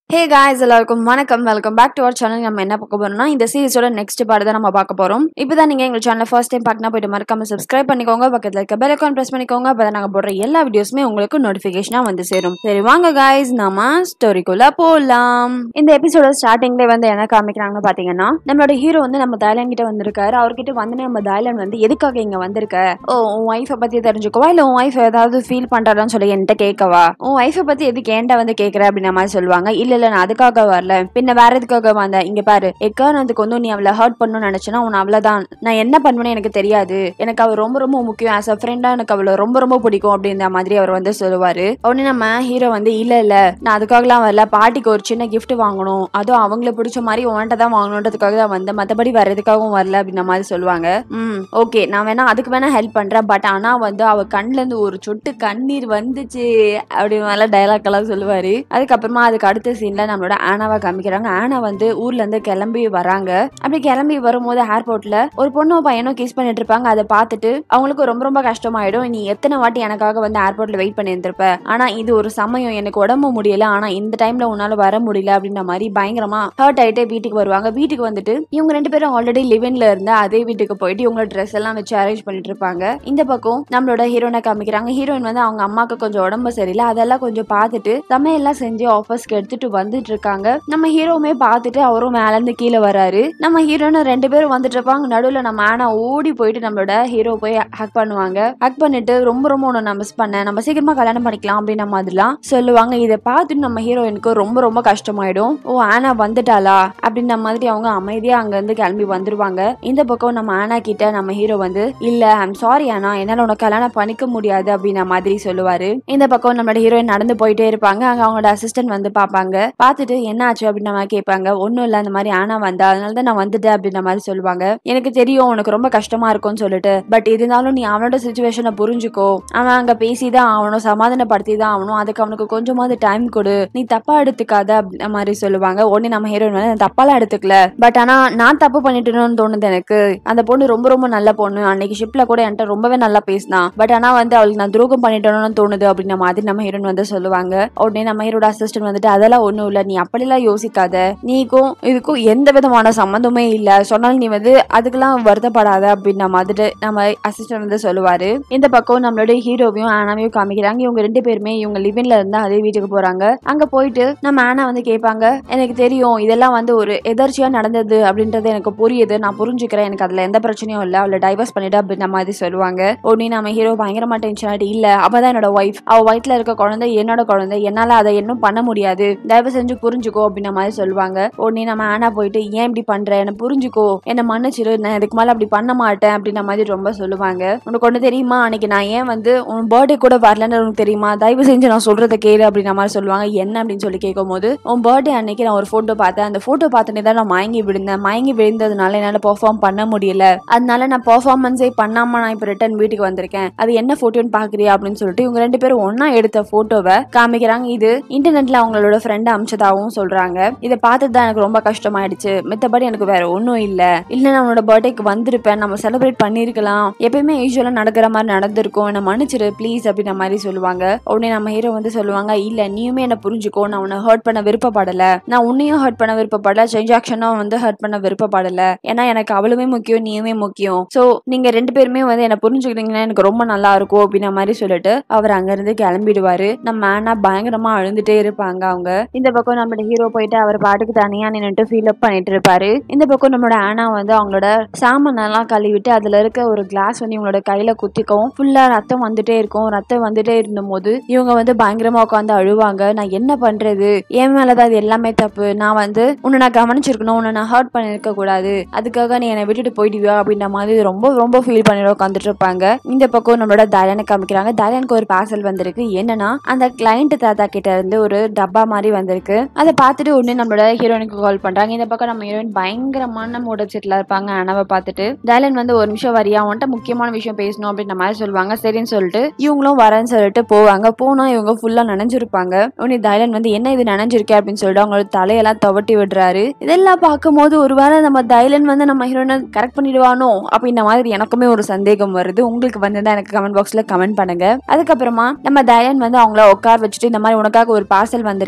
ஹே guys எல்லாருக்கும் வணக்கம் welcome back to our channel நம்ம என்ன பார்க்க போறோம்னா இந்த சீரிஸோட நெக்ஸ்ட் பார்ட் தான் நம்ம பார்க்க போறோம் இப்பதான் நீங்க எங்க சேனல் ஃபர்ஸ்ட் டைம் பார்க்கனா போயிட்டு மறக்காம சப்ஸ்கிரைப் பண்ணிக்கோங்க பக்கத்துல இருக்க பெல் ஐக்கான் பிரஸ் பண்ணிக்கோங்க அப்பதான் நாங்க போடுற எல்லா வீடியோஸுமே உங்களுக்கு நோட்டிபிகேஷனா வந்து சேரும் சரி வாங்க காய்ஸ் நாம ஸ்டோரிக்குள்ள போலாம் இந்த எபிசோட ஸ்டார்டிங்ல வந்து என்ன காமிக்கிறாங்கன்னு பாத்தீங்கன்னா நம்மளோட ஹீரோ வந்து நம்ம தாய்லாந்து கிட்ட வந்திருக்காரு அவர்கிட்ட வந்து நம்ம தாய்லாந்து வந்து எதுக்காக இங்க வந்திருக்க ஓ உன் ஒய்ஃபை பத்தி தெரிஞ்சுக்கவா இல்ல உன் ஒய்ஃப் ஏதாவது ஃபீல் பண்றாரான்னு சொல்லி என்கிட்ட கேட்கவா உன் ஒய்ஃபை பத்தி எதுக்கு ஏன்டா வந்து கேக்குற அப்படின்ற மாதிரி சொல்லுவாங்க இல்ல இல்ல நான் அதுக்காக வரல பின்ன வேற எதுக்காக வந்தேன் இங்க பாரு எக்காரணத்துக்கு வந்து நீ அவளை ஹர்ட் பண்ணணும்னு நினைச்சேன்னா உன் அவ்வளவுதான் நான் என்ன பண்ணுவேன்னு எனக்கு தெரியாது எனக்கு அவ ரொம்ப ரொம்ப முக்கியம் ஆஸ் அ ஃப்ரெண்டா எனக்கு அவளை ரொம்ப ரொம்ப பிடிக்கும் அப்படின்ற மாதிரி அவர் வந்து சொல்லுவாரு உடனே நம்ம ஹீரோ வந்து இல்ல இல்ல நான் அதுக்காகலாம் வரல பாட்டிக்கு ஒரு சின்ன gift வாங்கணும் அதுவும் அவங்கள பிடிச்ச மாதிரி உன்கிட்ட தான் வாங்கணுன்றதுக்காக தான் வந்தேன் மத்தபடி வேற எதுக்காகவும் வரல அப்படின்ற மாதிரி சொல்லுவாங்க ம் ஓகே நான் வேணா அதுக்கு வேணா ஹெல்ப் பண்றேன் பட் ஆனா வந்து அவ கண்ணுல இருந்து ஒரு சொட்டு கண்ணீர் வந்துச்சு அப்படி மேல டைலாக் எல்லாம் சொல்லுவாரு அதுக்கப்புறமா அதுக்கு அடுத்த சீன்ல நம்மளோட ஆனாவை காமிக்கிறாங்க ஆனா வந்து ஊர்ல இருந்து கிளம்பி வராங்க அப்படி கிளம்பி வரும்போது ஏர்போர்ட்ல ஒரு பொண்ணும் பையனும் கிஸ் பண்ணிட்டு இருப்பாங்க அதை பார்த்துட்டு அவங்களுக்கு ரொம்ப ரொம்ப கஷ்டமாயிடும் நீ எத்தனை வாட்டி எனக்காக வந்து ஏர்போர்ட்ல வெயிட் பண்ணி இருந்திருப்ப ஆனா இது ஒரு சமயம் எனக்கு உடம்பு முடியல ஆனா இந்த டைம்ல உன்னால வர முடியல அப்படின்ற மாதிரி பயங்கரமா ஹர்ட் ஆயிட்டே வீட்டுக்கு வருவாங்க வீட்டுக்கு வந்துட்டு இவங்க ரெண்டு பேரும் ஆல்ரெடி லிவின்ல இருந்து அதே வீட்டுக்கு போயிட்டு இவங்களோட ட்ரெஸ் எல்லாம் வச்சு அரேஞ்ச் பண்ணிட்டு இருப்பாங்க இந்த பக்கம் நம்மளோட ஹீரோனை காமிக்கிறாங்க ஹீரோயின் வந்து அவங்க அம்மாக்கு கொஞ்சம் உடம்பு சரியில்லை அதெல்லாம் கொஞ்சம் பார்த்துட்டு சமையல்லாம் செஞ்சு ஆஃபீஸ்க்கு எடுத்துட்டு வந்துட்டு இருக்காங்க நம்ம ஹீரோவுமே பார்த்துட்டு அவரும் மேல இருந்து கீழே வராரு நம்ம ஹீரோனு ரெண்டு பேரும் வந்துட்டு இருப்பாங்க நடுவுல நம்ம ஆனா ஓடி போயிட்டு நம்மளோட ஹீரோ போய் ஹக் பண்ணுவாங்க ஹக் பண்ணிட்டு ரொம்ப ரொம்ப உன்னை நான் மிஸ் பண்ணேன் நம்ம சீக்கிரமா கல்யாணம் பண்ணிக்கலாம் அப்படின்ற மாதிரிலாம் சொல்லுவாங்க இதை பார்த்துட்டு நம்ம ஹீரோயினுக்கு ரொம்ப ரொம்ப கஷ்டமாயிடும் ஓ ஆனா வந்துட்டாளா அப்படின்ற மாதிரி அவங்க அமைதியா அங்க இருந்து கிளம்பி வந்துருவாங்க இந்த பக்கம் நம்ம ஆனா கிட்ட நம்ம ஹீரோ வந்து இல்ல ஐம் சாரி ஆனா என்னால உனக்கு கல்யாணம் பண்ணிக்க முடியாது அப்படின்ற மாதிரி சொல்லுவாரு இந்த பக்கம் நம்மளோட ஹீரோயின் நடந்து போயிட்டே இருப்பாங்க அங்க அவங்களோட அசிஸ்டன்ட் வந்து பாப்பாங்க பார்த்துட்டு என்ன ஆச்சு அப்படின்ற மாதிரி கேட்பாங்க ஒன்றும் இல்லை அந்த மாதிரி ஆனா வந்தா அதனால தான் நான் வந்துட்டேன் அப்படின்ற மாதிரி சொல்லுவாங்க எனக்கு தெரியும் உனக்கு ரொம்ப கஷ்டமா இருக்கும்னு சொல்லிட்டு பட் இருந்தாலும் நீ அவனோட சுச்சுவேஷனை புரிஞ்சுக்கோ அவன் அங்க பேசி தான் ஆகணும் சமாதானப்படுத்தி தான் ஆகணும் அதுக்கு அவனுக்கு கொஞ்சமாவது டைம் கொடு நீ தப்பா எடுத்துக்காத அப்படின்ற மாதிரி சொல்லுவாங்க உடனே நம்ம ஹீரோயின் வந்து "நான் தப்பாலாம் எடுத்துக்கல பட் ஆனா நான் தப்பு பண்ணிட்டேன்னு தோணுது எனக்கு அந்த பொண்ணு ரொம்ப ரொம்ப நல்ல பொண்ணு அன்னைக்கு ஷிப்ல கூட என்கிட்ட ரொம்பவே நல்லா பேசினா பட் ஆனா வந்து அவளுக்கு நான் துரோகம் பண்ணிட்டேன்னு தோணுது அப்படின்ற மாதிரி நம்ம ஹீரோயின் வந்து சொல்லுவாங்க உடனே நம்ம ஹீரோட அசிஸ்டன்ட் வந்துட்டு அதெல்லாம் ஒண்ணும் இல்ல நீ அப்படிலாம் யோசிக்காத நீக்கும் இதுக்கும் எந்த விதமான சம்மந்தமே இல்ல சொன்னாலும் நீ வந்து அதுக்கெல்லாம் வருத்தப்படாத அப்படின்ற மாதிரி நம்ம அசிஸ்டன்ட் வந்து சொல்லுவாரு இந்த பக்கம் நம்மளோட ஹீரோவையும் ஆனாவையும் காமிக்கிறாங்க இவங்க ரெண்டு பேருமே இவங்க லிவின்ல இருந்தா அதே வீட்டுக்கு போறாங்க அங்க போயிட்டு நம்ம ஆனா வந்து கேட்பாங்க எனக்கு தெரியும் இதெல்லாம் வந்து ஒரு எதர்ச்சியா நடந்தது அப்படின்றது எனக்கு புரியுது நான் புரிஞ்சுக்கிறேன் எனக்கு அதுல எந்த பிரச்சனையும் இல்ல அவளை டைவர்ஸ் பண்ணிட்டு அப்படின்ற மாதிரி சொல்லுவாங்க உடனே நம்ம ஹீரோ பயங்கரமா டென்ஷன் ஆயிட்டு இல்ல அவதான் என்னோட ஒய்ஃப் அவ வயிற்றுல இருக்க குழந்தை என்னோட குழந்தை என்னால அதை இன்னும் பண்ண முடியாது தயவு செஞ்சு புரிஞ்சுக்கோ அப்படின்ற மாதிரி சொல்லுவாங்க உடனே நம்ம ஆனா போயிட்டு ஏன் இப்படி பண்ற என்ன புரிஞ்சுக்கோ என்ன மன்னிச்சிரு நான் இதுக்கு மேல அப்படி பண்ண மாட்டேன் அப்படின்ற மாதிரி ரொம்ப சொல்லுவாங்க உனக்கு ஒண்ணு தெரியுமா அன்னைக்கு நான் ஏன் வந்து உன் பர்த்டே கூட வரலன்னு உனக்கு தெரியுமா தயவு செஞ்சு நான் சொல்றதை கேளு அப்படின்ற மாதிரி சொல்லுவாங்க என்ன அப்படின்னு சொல்லி கேட்கும் போது உன் பர்த்டே அன்னைக்கு நான் ஒரு போட்டோ பார்த்தேன் அந்த போட்டோ பார்த்தனே தான் நான் மயங்கி விழுந்தேன் மயங்கி விழுந்ததுனால என்னால பெர்ஃபார்ம் பண்ண முடியல அதனால நான் பெர்ஃபார்மன்ஸே பண்ணாம நான் இப்போ ரிட்டர்ன் வீட்டுக்கு வந்திருக்கேன் அது என்ன போட்டோன்னு பாக்குறியா அப்படின்னு சொல்லிட்டு இவங்க ரெண்டு பேரும் ஒண்ணா எடுத்த போட்டோவை காமிக்கிறாங்க இது இன்டர்நெட்ல அவங்களோட ஃப்ரெண்ட் அமிச்சதாகவும் சொல்றாங்க இதை பார்த்துட்டு தான் எனக்கு ரொம்ப கஷ்டமாயிடுச்சு மித்தபடி எனக்கு வேற ஒன்றும் இல்ல இல்ல நான் உன்னோட பர்த்டேக்கு வந்திருப்பேன் நம்ம செலிப்ரேட் பண்ணிருக்கலாம் எப்பயுமே யூஸ்வலா நடக்கிற மாதிரி நடந்திருக்கும் என்ன மன்னிச்சிரு ப்ளீஸ் அப்படின்ற மாதிரி சொல்லுவாங்க உடனே நம்ம ஹீரோ வந்து சொல்லுவாங்க இல்ல நீயுமே என்ன புரிஞ்சுக்கோ நான் உன்னை ஹர்ட் பண்ண விருப்பப்படல நான் உன்னையும் ஹர்ட் பண்ண விருப்பப்படல செஞ்சாக்ஷனும் வந்து ஹர்ட் பண்ண விருப்பப்படல ஏன்னா எனக்கு அவளுமே முக்கியம் நீயுமே முக்கியம் சோ நீங்க ரெண்டு பேருமே வந்து என்ன புரிஞ்சுக்கிட்டீங்கன்னா எனக்கு ரொம்ப நல்லா இருக்கும் அப்படின்ற மாதிரி சொல்லிட்டு அவர் அங்க இருந்து கிளம்பிடுவாரு நம்ம ஆனா பயங்கரமா அழுந்துட்டே இருப்பாங்க அவங்க இந்த பக்கம் நம்மளோட ஹீரோ போயிட்டு அவர் பாட்டுக்கு தனியா நின்னுட்டு ஃபீல் அப் பண்ணிட்டு இருப்பாரு இந்த பக்கம் நம்மளோட ஆனா வந்து அவங்களோட சாமான் எல்லாம் கழுவிட்டு அதுல இருக்க ஒரு கிளாஸ் வந்து இவங்களோட கையில குத்திக்கவும் ஃபுல்லா ரத்தம் வந்துட்டே இருக்கும் ரத்தம் வந்துட்டே இருந்தபோது இவங்க வந்து பயங்கரமா உட்காந்து அழுவாங்க நான் என்ன பண்றது என் மேலதான் அது எல்லாமே தப்பு நான் வந்து உன்னை நான் கவனிச்சிருக்கணும் உன்னை நான் ஹர்ட் பண்ணிருக்க கூடாது அதுக்காக நீ என்னை விட்டுட்டு போயிடுவியா அப்படின்ற மாதிரி ரொம்ப ரொம்ப ஃபீல் பண்ணிட்டு உட்காந்துட்டு இருப்பாங்க இந்த பக்கம் நம்மளோட தயானை காமிக்கிறாங்க தயானுக்கு ஒரு பார்சல் வந்திருக்கு என்னன்னா அந்த கிளைண்ட் தாத்தா கிட்ட இருந்து ஒரு டப்பா மாதிரி வந்திருக்கு அதை பார்த்துட்டு உடனே நம்மளோட ஹீரோயினுக்கு கால் பண்றாங்க இந்த பக்கம் நம்ம ஹீரோயின் பயங்கரமான மூட செட்டில் இருப்பாங்க அனவை பார்த்துட்டு தயலன் வந்து ஒரு நிமிஷம் வரியா அவன்கிட்ட முக்கியமான விஷயம் பேசணும் அப்படின்ற மாதிரி சொல்லுவாங்க சரின்னு சொல்லிட்டு இவங்களும் வரேன்னு சொல்லிட்டு போவாங்க போனா இவங்க ஃபுல்லா நனைஞ்சிருப்பாங்க உடனே தயலன் வந்து என்ன இது நனைஞ்சிருக்கே அப்படின்னு சொல்லிட்டு அவங்களோட தலையெல்லாம் துவட்டி விடுறாரு இதெல்லாம் பார்க்கும்போது ஒருவேளை நம்ம தைலன் வந்து நம்ம ஹீரோனை கரெக்ட் பண்ணிடுவானோ அப்படின்ற மாதிரி எனக்குமே ஒரு சந்தேகம் வருது உங்களுக்கு வந்ததா எனக்கு கமெண்ட் பாக்ஸ்ல கமெண்ட் பண்ணுங்க அதுக்கப்புறமா நம்ம தயலன் வந்து அவங்கள உட்கார வச்சுட்டு இந்த மாதிரி உனக்காக ஒரு பார்சல் வந்திருக்கு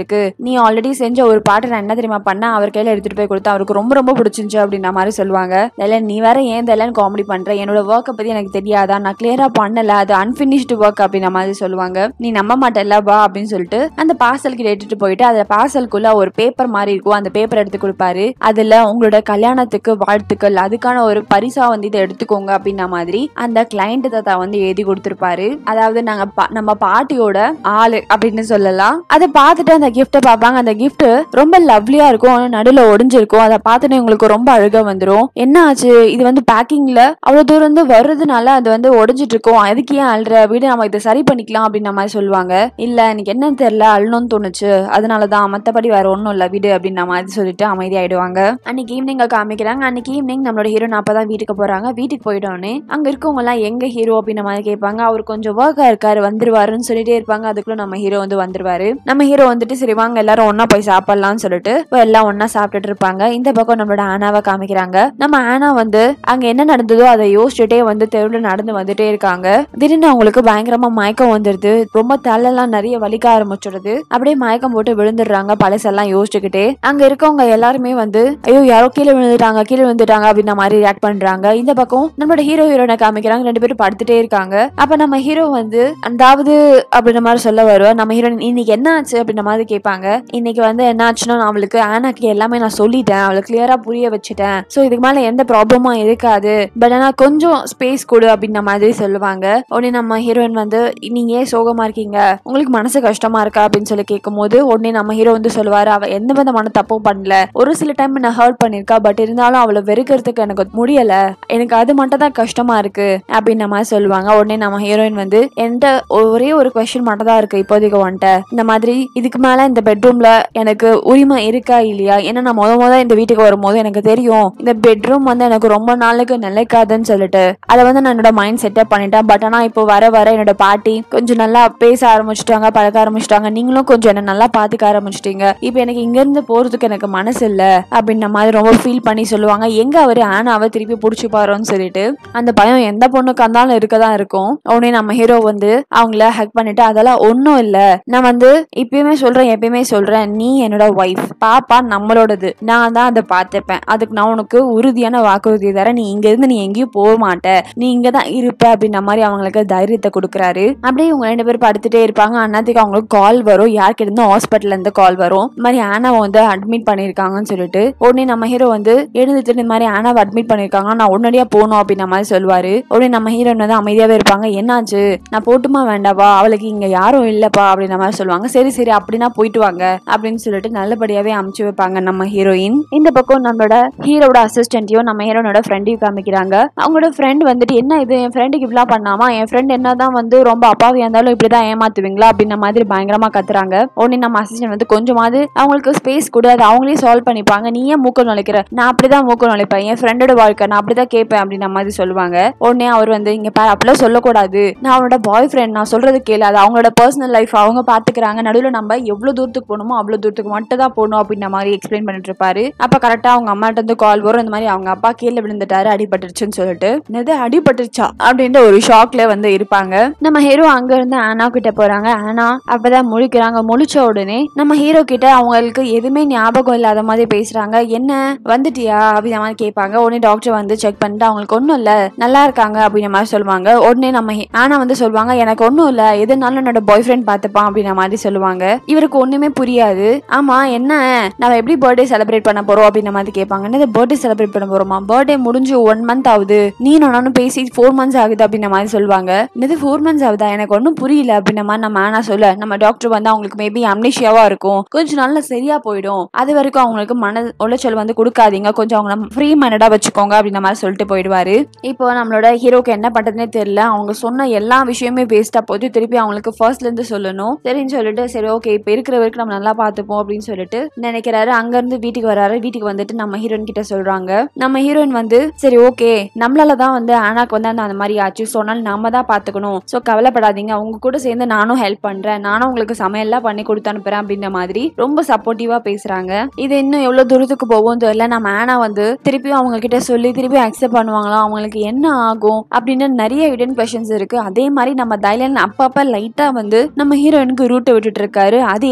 நீ ஆல்ரெடி செஞ்ச ஒரு பாட்டு நான் என்ன தெரியுமா பண்ணேன் அவர் கையில எடுத்துட்டு போய் கொடுத்தேன் அவருக்கு ரொம்ப ரொம்ப பிடிச்சிருந்துச்சு அப்படின்ற மாதிரி சொல்லுவாங்க இல்ல நீ வேற ஏன் தெரியலன்னு காமெடி பண்ற என்னோட ஒர்க்கை பத்தி எனக்கு தெரியாதா நான் கிளியரா பண்ணல அது அன்பினிஷ்டு ஒர்க் அப்படின்ற மாதிரி சொல்லுவாங்க நீ நம்ப மாட்டேல்ல வா அப்படின்னு சொல்லிட்டு அந்த பார்சல் கிட்ட எடுத்துட்டு போயிட்டு அந்த பார்சலுக்குள்ள ஒரு பேப்பர் மாதிரி இருக்கும் அந்த பேப்பர் எடுத்து கொடுப்பாரு அதுல உங்களோட கல்யாணத்துக்கு வாழ்த்துக்கள் அதுக்கான ஒரு பரிசா வந்து இதை எடுத்துக்கோங்க அப்படின்ன மாதிரி அந்த கிளைண்ட் தாத்தா வந்து எழுதி கொடுத்திருப்பாரு அதாவது நாங்க பா- நம்ம பாட்டியோட ஆளு அப்படின்னு சொல்லலாம் அதை பார்த்துட்டு அந்த கிஃப்ட்டை பார்ப்பாங்க அந்த gift ரொம்ப லவ்லியா இருக்கும் ஆனா நடுவுல ஒடிஞ்சிருக்கும் அதை பார்த்துட்டு உங்களுக்கு ரொம்ப அழுக வந்துரும் என்ன ஆச்சு இது வந்து பேக்கிங்ல அவ்வளவு தூரம் வந்து வர்றதுனால அது வந்து ஒடிஞ்சிட்டு இருக்கும் அதுக்கு ஏன் அழுற வீடு நம்ம இதை சரி பண்ணிக்கலாம் அப்படின்ற மாதிரி சொல்லுவாங்க இல்ல எனக்கு என்னன்னு தெரியல அழுணும்னு தோணுச்சு அதனாலதான் மத்தபடி வேற ஒண்ணும் இல்ல வீடு அப்படின்ற மாதிரி சொல்லிட்டு அமைதியாயிடுவாங்க அன்னைக்கு ஈவினிங் காமிக்கிறாங்க அன்னைக்கு ஈவினிங் நம்மளோட ஹீரோ அப்பதான் வீட்டுக்கு போறாங்க வீட்டுக்கு போயிட்டோன்னே அங்க இருக்கவங்க எல்லாம் எங்க ஹீரோ அப்படின்ற மாதிரி கேட்பாங்க அவர் கொஞ்சம் ஒர்க்கா இருக்காரு வந்துருவாருன்னு சொல்லிட்டே இருப்பாங்க அதுக்குள்ள நம்ம ஹீரோ வந்து வந்துருவாரு நம்ம ஹீரோ வந்துட்டு சரி வாங்க எல்லாரும் ஒண்ணா போய் சாப்பிடலாம்னு சொல்லிட்டு இப்ப எல்லாம் ஒண்ணா சாப்பிட்டுட்டு இருப்பாங்க இந்த பக்கம் நம்மளோட ஆனாவை காமிக்கிறாங்க நம்ம ஆனா வந்து அங்க என்ன நடந்ததோ அதை யோசிச்சுட்டே வந்து தெருவில் நடந்து வந்துட்டே இருக்காங்க திடீர்னு அவங்களுக்கு பயங்கரமா மயக்கம் வந்துருது ரொம்ப தலையெல்லாம் நிறைய வலிக்க ஆரம்பிச்சிடுது அப்படியே மயக்கம் போட்டு விழுந்துடுறாங்க பழசெல்லாம் யோசிச்சுக்கிட்டே அங்க இருக்கவங்க எல்லாருமே வந்து ஐயோ யாரோ கீழே விழுந்துட்டாங்க கீழே விழுந்துட்டாங்க அப்படின்ற மாதிரி ரியாக்ட் பண்றாங்க இந்த பக்கம் நம்மளோட ஹீரோ ஹீரோனை காமிக்கிறாங்க ரெண்டு பேரும் படுத்துட்டே இருக்காங்க அப்ப நம்ம ஹீரோ வந்து அதாவது அப்படின்ற மாதிரி சொல்ல வருவார் நம்ம ஹீரோ இன்னைக்கு என்ன ஆச்சு அப்படின்ற மாதிரி கேட்பாங்க இன்னைக்கு வந்து என்ன ஆச்சுன்னா நான் அவளுக்கு ஆனாக்கு எல்லாமே நான் சொல்லிட்டேன் அவளுக்கு கிளியரா புரிய வச்சுட்டேன் சோ இதுக்கு மேல எந்த ப்ராப்ளமும் இருக்காது பட் ஆனா கொஞ்சம் ஸ்பேஸ் கொடு அப்படின்ற மாதிரி சொல்லுவாங்க உடனே நம்ம ஹீரோயின் வந்து நீங்க ஏன் சோகமா இருக்கீங்க உங்களுக்கு மனசு கஷ்டமா இருக்கா அப்படின்னு சொல்லி கேட்கும்போது உடனே நம்ம ஹீரோ வந்து சொல்லுவாரு அவ எந்த விதமான தப்பும் பண்ணல ஒரு சில டைம் நான் ஹர்ட் பண்ணிருக்கா பட் இருந்தாலும் அவளை வெறுக்கிறதுக்கு எனக்கு முடியல எனக்கு அது மட்டும் தான் கஷ்டமா இருக்கு அப்படின்ற மாதிரி சொல்லுவாங்க உடனே நம்ம ஹீரோயின் வந்து என்கிட்ட ஒரே ஒரு கொஸ்டின் மட்டும் தான் இருக்கு இப்போதைக்கு வந்துட்ட இந்த மாதிரி இதுக்கு மேல இந்த பெட்ரூம்ல எனக்கு உரிமை இருக்கா இல்லையா ஏன்னா நான் முத முத இந்த வீட்டுக்கு வரும்போது எனக்கு தெரியும் இந்த பெட்ரூம் வந்து எனக்கு ரொம்ப நாளுக்கு நிலைக்காதுன்னு சொல்லிட்டு அதை வந்து நான் என்னோட மைண்ட் செட்டப் பண்ணிட்டேன் பட் ஆனா இப்போ வர வர என்னோட பாட்டி கொஞ்சம் நல்லா பேச ஆரம்பிச்சிட்டாங்க பழக்க ஆரம்பிச்சிட்டாங்க நீங்களும் கொஞ்சம் என்ன நல்லா பாத்துக்க ஆரம்பிச்சிட்டீங்க இப்போ எனக்கு இங்க இருந்து போறதுக்கு எனக்கு மனசு இல்ல அப்படின்ற மாதிரி ரொம்ப ஃபீல் பண்ணி சொல்லுவாங்க எங்க அவரு ஆனாவை திருப்பி புடிச்சு பாருன்னு சொல்லிட்டு அந்த பயம் எந்த பொண்ணுக்கு இருந்தாலும் இருக்கதான் இருக்கும் உடனே நம்ம ஹீரோ வந்து அவங்கள ஹக் பண்ணிட்டு அதெல்லாம் ஒன்றும் இல்ல நான் வந்து இப்பயுமே சொல்றேன் எப்பயுமே சொல்றேன் நீ என்னோட ஒய்ஃப் பாப்பா நம்மளோடது நான் தான் அதை பார்த்துப்பேன் அதுக்கு நான் உனக்கு உறுதியான வாக்குறுதி தரேன் நீ இங்க இருந்து நீ எங்கேயும் போக மாட்ட நீ இங்க தான் இருப்ப அப்படின்ற மாதிரி அவங்களுக்கு தைரியத்தை கொடுக்குறாரு அப்படியே இவங்க ரெண்டு பேரும் படுத்துட்டே இருப்பாங்க அண்ணாத்துக்கு அவங்களுக்கு கால் வரும் யார்கிட்ட இருந்து ஹாஸ்பிட்டல்ல இருந்து கால் வரும் இந்த மாதிரி ஆனாவை வந்து அட்மிட் பண்ணிருக்காங்கன்னு சொல்லிட்டு உடனே நம்ம ஹீரோ வந்து எழுந்துட்டு இந்த மாதிரி ஆனாவை அட்மிட் பண்ணிருக்காங்க நான் உடனடியா போகணும் அப்படின்ற மாதிரி சொல்லுவாரு உடனே நம்ம ஹீரோயின் வந்து அமைதியாவே இருப்பாங்க என்னாச்சு நான் போட்டுமா வேண்டாவா அவளுக்கு இங்க யாரும் இல்லப்பா அப்படின்ற மாதிரி சொல்லுவாங்க சரி சரி அப்படின்னா போயிட்டு வாங்க அப்படின்னு சொல்லிட்டு நல்லபடியாவே அமுச்சு வைப்பாங்க நம்ம ஹீரோயின் இந்த பக்கம் நம்மளோட ஹீரோட அசிஸ்டன்ட்டையும் நம்ம ஹீரோனோட ஃப்ரெண்டையும் காமிக்கிறாங்க அவங்களோட ஃப்ரெண்ட் வந்துட்டு என்ன இது என் ஃப்ரெண்டுக்கு இப்படிலாம் பண்ணாமா என் ஃப்ரெண்ட் என்னதான் வந்து ரொம்ப அப்பாவியா இருந்தாலும் இப்படிதான் ஏமாத்துவீங்களா அப்படின்ற மாதிரி பயங்கரமா கத்துறாங்க உடனே நம்ம அசிஸ்டன்ட் வந்து கொஞ்சமாவது அவங்களுக்கு ஸ்பேஸ் கூட அது அவங்களே சால்வ் பண்ணிப்பாங்க நீ ஏன் மூக்க நுழைக்கிற நான் அப்படிதான் மூக்க நுழைப்பேன் என் ஃப்ரெண்டோட வாழ்க்கை நான் அப்படிதான் கேட்பேன் அப்படின்ற மாதிரி சொல்லுவாங்க உடனே அவர் வந்து இங்க பாரு அப்படிலாம் சொல்லக்கூடாது நான் அவனோட பாய் ஃப்ரெண்ட் நான் சொல்றது கேளு அது அவங்களோட பர்சனல் லைஃப் அவங்க பாத்துக்கிறாங்க நடுவில் நம்ம எவ்வளவு தூரத்துக்கு போகணுமோ அவ்வளவு தூரத்துக்கு மட்டும் தான் போகணும் அப்படின்ற மாதிரி எக்ஸ்பிளைன் பண்ணிட்டு இருப்பாரு அப்ப கரெக்டா அவங்க அம்மாட்ட இருந்து கால் வரும் இந்த மாதிரி அவங்க அப்பா கீழே விழுந்துட்டாரு அடிபட்டுருச்சுன்னு சொல்லிட்டு என்னது அடிபட்டுருச்சா அப்படின்ற ஒரு ஷாக்ல வந்து இருப்பாங்க நம்ம ஹீரோ அங்க இருந்து ஆனா கிட்ட போறாங்க ஆனா அப்பதான் முழிக்கிறாங்க முழிச்ச உடனே நம்ம ஹீரோ கிட்ட அவங்களுக்கு எதுவுமே ஞாபகம் இல்லாத மாதிரி பேசுறாங்க என்ன வந்துட்டியா அப்படின்ற மாதிரி கேட்பாங்க உடனே டாக்டர் வந்து செக் பண்ணிட்டு அவங்களுக்கு ஒன்றும் இல்ல நல்லா இருக்காங்க அப்படின்ற மாதிரி சொல்லுவாங்க உடனே நம்ம ஹி- ஆனா வந்து சொல்லுவாங்க எனக்கு ஒன்றும் இல்ல எதுனாலும் என்னோட பாய் ஃப்ரெண்ட் பார்த்துப்பான் அப்படின்ற மாதிரி சொல்லுவாங்க இவருக்கு ஒண்ணுமே புரியாது ஆமா என்ன நம்ம எப்படி பர்த்டே செலிப்ரேட் பண்ண போறோம் அப்படின்ற மாதிரி கேட்பாங்க என்னது பர்த்டே செலிப்ரேட் பண்ண போறோமா பர்த்டே முடிஞ்சு ஒன் மந்த் ஆகுது நீ நானும் பேசி ஃபோர் மந்த்ஸ் ஆகுது அப்படின்ற மாதிரி சொல்லுவாங்க என்னது ஃபோர் மந்த்ஸ் ஆகுதா எனக்கு ஒன்றும் புரியல அப்படின்ற மாதிரி நம்ம ஆனா சொல்ல நம்ம டாக்டர் வந்து அவங்களுக்கு மேபி அம்னிஷியாவா இருக்கும் கொஞ்சம் நாள்ல சரியா போயிடும் அது வரைக்கும் அவங்களுக்கு மன உளைச்சல் வந்து கொடுக்காதீங்க கொஞ்சம் அவங்கள ஃப்ரீ மைண்டடா வச்சுக்கோங்க அப்படின்ற மாதிரி சொல்லிட்டு போயிடுவாரு இப்போ நம்மளோட ஹீரோக்கு என்ன பண்றதுனே தெரியல அவங்க சொன்ன எல்லா விஷயமே வேஸ்டா போச்சு திருப்பி அவங்களுக்கு ஃபர்ஸ்ட்ல இருந்து சொல்லணும் சரின்னு சொல்லிட்டு சரி ஓகே இப்போ இருக்கிற வரைக்கும் நம்ம நல்லா பார்த்துப்போம் அப்படின்னு சொல்லிட்டு நினைக்கிறாரு அங்க இருந்து வீட்டுக்கு வராரு வீட்டுக்கு வந்துட்டு நம்ம ஹீரோயின் கிட்ட சொல்றாங்க நம்ம ஹீரோயின் வந்து சரி ஓகே நம்மளால தான் வந்து ஆனாக்கு வந்து அந்த அந்த மாதிரி ஆச்சு சொன்னால் நாம தான் பாத்துக்கணும் ஸோ கவலைப்படாதீங்க உங்க கூட சேர்ந்து நானும் ஹெல்ப் பண்றேன் நானும் உங்களுக்கு சமையல்லாம் பண்ணி கொடுத்து அனுப்புறேன் அப்படின்ற மாதிரி ரொம்ப சப்போர்ட்டிவா பேசுறாங்க இது இன்னும் எவ்வளவு தூரத்துக்கு போகும் தெரியல நம்ம ஆனா வந்து திருப்பியும் அவங்க கிட்ட சொல்லி திருப்பி அக்செப்ட் பண்ணுவாங்களா அவங்களுக்கு என்ன ஆகும் அப்படின்னு நிறைய ஹிடன் கொஷன்ஸ் இருக்கு அதே மாதிரி நம்ம தைலன் அப்பப்ப லைட்டா வந்து நம்ம ஹீரோயினுக்கு ரூட்டை விட்டுட்டு இருக்காரு அது என்ன போக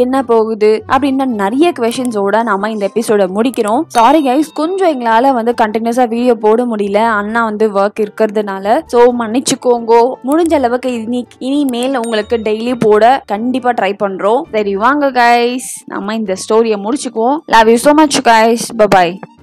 போகுது அப்படின்னு நிறைய கொஷின்ஸோட நாம இந்த எபிசோட முடிக்கிறோம் சாரி கைஸ் கொஞ்சம் எங்களால வந்து கண்டினியூஸா வீடியோ போட முடியல அண்ணா வந்து ஒர்க் இருக்கிறதுனால ஸோ மன்னிச்சுக்கோங்க முடிஞ்ச அளவுக்கு இனி இனிமேல் உங்களுக்கு டெய்லி போட கண்டிப்பா ட்ரை பண்றோம் சரி வாங்க கைஸ் நம்ம இந்த ஸ்டோரியை முடிச்சுக்குவோம் love you so much guys bye bye